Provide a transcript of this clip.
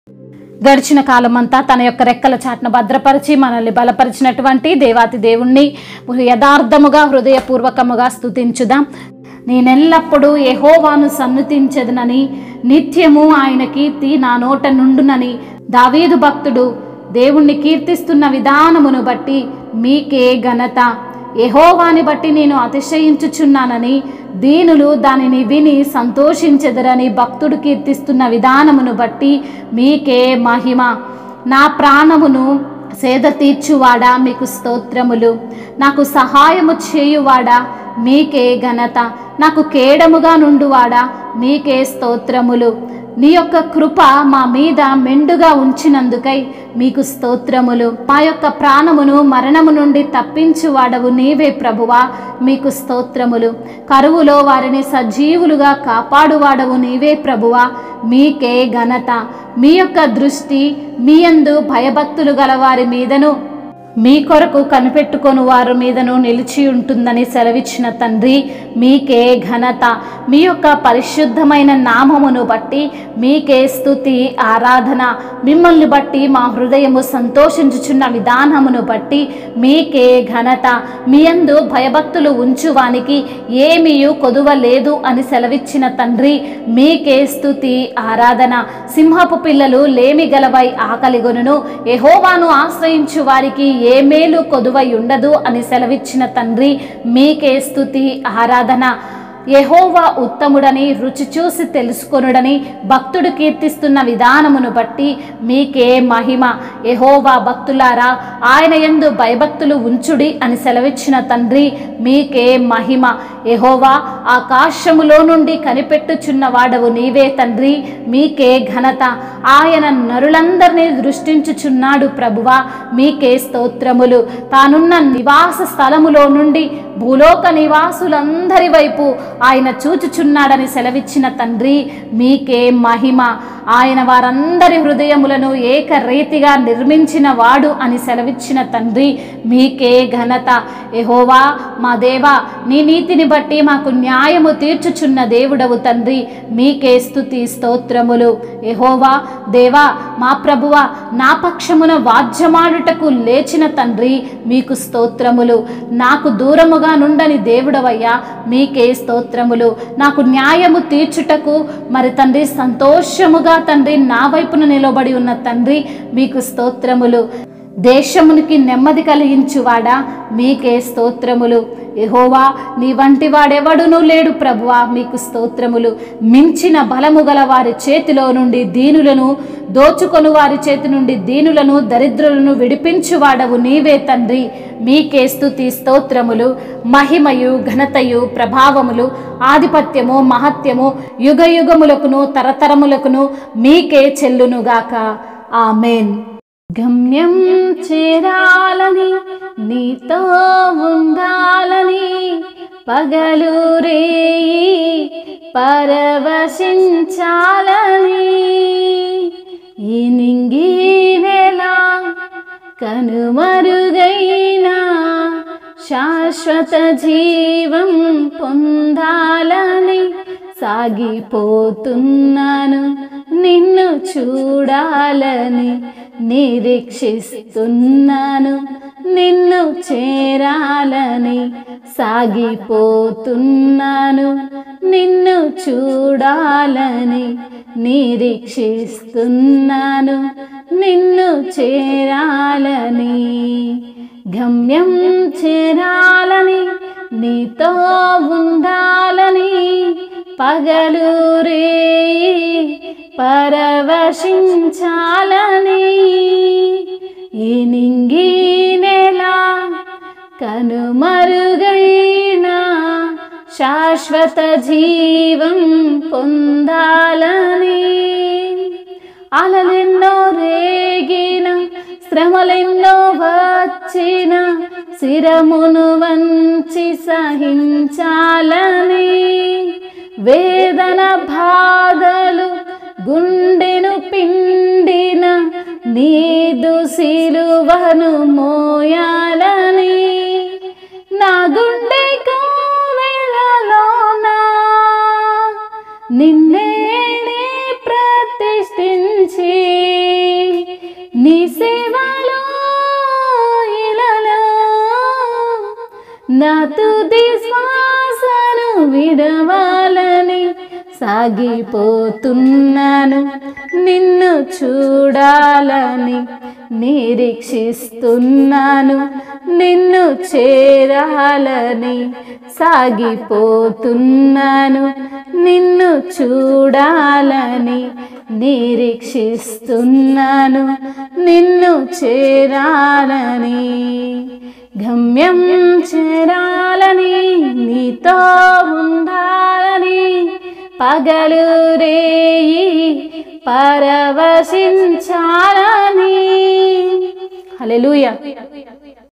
గడిచిన కాలమంతా తన యొక్క రెక్కల చాటును భద్రపరిచి మనల్ని బలపరిచినటువంటి దేవాతి దేవుణ్ణి యథార్థముగా హృదయపూర్వకముగా స్తుతించుదాం నేనెల్లప్పుడూ యెహోవాను సన్నుతించదనని నిత్యము ఆయన కీర్తి నా నోట నుండునని దావీదు భక్తుడు దేవుణ్ణి కీర్తిస్తున్న విధానమును బట్టి మీకే ఘనత యెహోవాని బట్టి నేను అతిశయించుచున్నానని దీనులు దానిని విని సంతోషించెదరని భక్తుడు కీర్తిస్తున్న విధానమును బట్టి మీకే మహిమ నా ప్రాణమును సేద తీర్చువాడా మీకు స్తోత్రములు నాకు సహాయము చేయువాడా మీకే ఘనత నాకు కేడముగా నుండువాడా మీకే స్తోత్రములు నీ యొక్క కృప మా మీద మెండుగా ఉంచినందుకై మీకు స్తోత్రములు మా యొక్క ప్రాణమును మరణము నుండి తప్పించువాడవు నీవే ప్రభువా మీకు స్తోత్రములు కరువులో వారిని సజీవులుగా కాపాడువాడవు నీవే ప్రభువా మీకే ఘనత మీ యొక్క దృష్టి మీ యందు భయభక్తులు గల వారి మీదను మీ కొరకు కనిపెట్టుకొని వారి మీదను నిలిచి ఉంటుందని సెలవిచ్చిన తండ్రి మీకే ఘనత మీ యొక్క పరిశుద్ధమైన నామమును బట్టి మీకే స్థుతి ఆరాధన మిమ్మల్ని బట్టి మా హృదయము సంతోషించుచున్న విధానమును బట్టి మీకే ఘనత మీ యందు భయభక్తులు ఉంచువానికి ఏమీయు కొదువ లేదు అని సెలవిచ్చిన తండ్రి మీకే స్థుతి ఆరాధన సింహపు పిల్లలు లేమి గలవై ఆకలిగొనును యెహోవాను ఆశ్రయించు వారికి ఏ మేలు కొదువై ఉండదు అని సెలవిచ్చిన తండ్రి మీకే స్థుతి ఆరాధన యెహోవా ఉత్తముడని రుచి చూసి తెలుసుకొనుడని భక్తుడు కీర్తిస్తున్న విధానమును బట్టి మీకే మహిమ యెహోవా భక్తులారా ఆయన యందు భయభక్తులు ఉంచుడి అని సెలవిచ్చిన తండ్రి మీకే మహిమ యెహోవా ఆకాశములో నుండి కనిపెట్టుచున్న వాడవు నీవే తండ్రి మీకే ఘనత ఆయన నరులందరినీ దృష్టించుచున్నాడు ప్రభువా మీకే స్తోత్రములు తానున్న నివాస స్థలములో నుండి భూలోక నివాసులందరి వైపు ఆయన చూచుచున్నాడని సెలవిచ్చిన తండ్రి మీకే మహిమ ఆయన వారందరి హృదయములను ఏకరీతిగా నిర్మించిన వాడు అని సెలవిచ్చిన తండ్రి మీకే ఘనత ఎహోవా మా దేవా నీ నీతిని బట్టి మాకు న్యాయము తీర్చుచున్న దేవుడవు తండ్రి మీకే స్థుతి స్తోత్రములు ఎహోవా దేవా మా ప్రభువ నా పక్షమున వాద్యమాడుటకు లేచిన తండ్రి మీకు స్తోత్రములు నాకు దూరముగా నుండని దేవుడవయ్యా మీకే స్తోత్రములు నాకు న్యాయము తీర్చుటకు మరి తండ్రి సంతోషముగా తండ్రి నా వైపున నిలబడి ఉన్న తండ్రి మీకు స్తోత్రములు దేశమునికి నెమ్మది కలిగించువాడా మీకే స్తోత్రములు యెహోవా నీ వంటి వాడెవడునూ లేడు ప్రభువా మీకు స్తోత్రములు మించిన బలము గల వారి చేతిలో నుండి దీనులను దోచుకొను వారి చేతి నుండి దీనులను దరిద్రులను విడిపించువాడవు నీవే తండ్రి మీకే స్తుతి స్తోత్రములు మహిమయు ఘనతయు ప్రభావములు ఆధిపత్యము మహత్యము యుగ యుగములకును తరతరములకును మీకే చెల్లునుగాక ఆమెన్ గమ్యం చేరాలని నీతో ఉండాలని పగలు రేయి పరవశించాలని ఈ నింగి నెల కనుమరుగైనా శాశ్వత జీవం పొందాలని సాగిపోతున్నాను నిన్ను చూడాలని నిరీక్షిస్తున్నాను నిన్ను చేరాలని సాగిపోతున్నాను నిన్ను చూడాలని నిరీక్షిస్తున్నాను నిన్ను చేరాలని గమ్యం చేరాలని నీతో ఉండాలని పగలు రే పరవశించాలని ఈ నింగి నెల కనుమరుగైనా శాశ్వత జీవం పొందాలని అలలెన్నో రేగిన శ్రమలెన్నో వచ్చిన శిరమును వంచి సహించాలని వేదన బాధలు గుండెను పిండిన నీదు సిలువను మోయాలని నా గుండె కోవెలలోనా నిన్నే నే ప్రతిష్ఠించి నీ సేవలో ఇలలో నా తుది శ్వాసను విడవాలని సాగిపోతున్నాను నిన్ను చూడాలని నిరీక్షిస్తున్నాను నిన్ను చేరాలని సాగిపోతున్నాను నిన్ను చూడాలని నిరీక్షిస్తున్నాను నిన్ను చేరాలని గమ్యం చేరాలని నీతో ఉండాలని పగలు రేయి పరవశించాలని హల్లెలూయా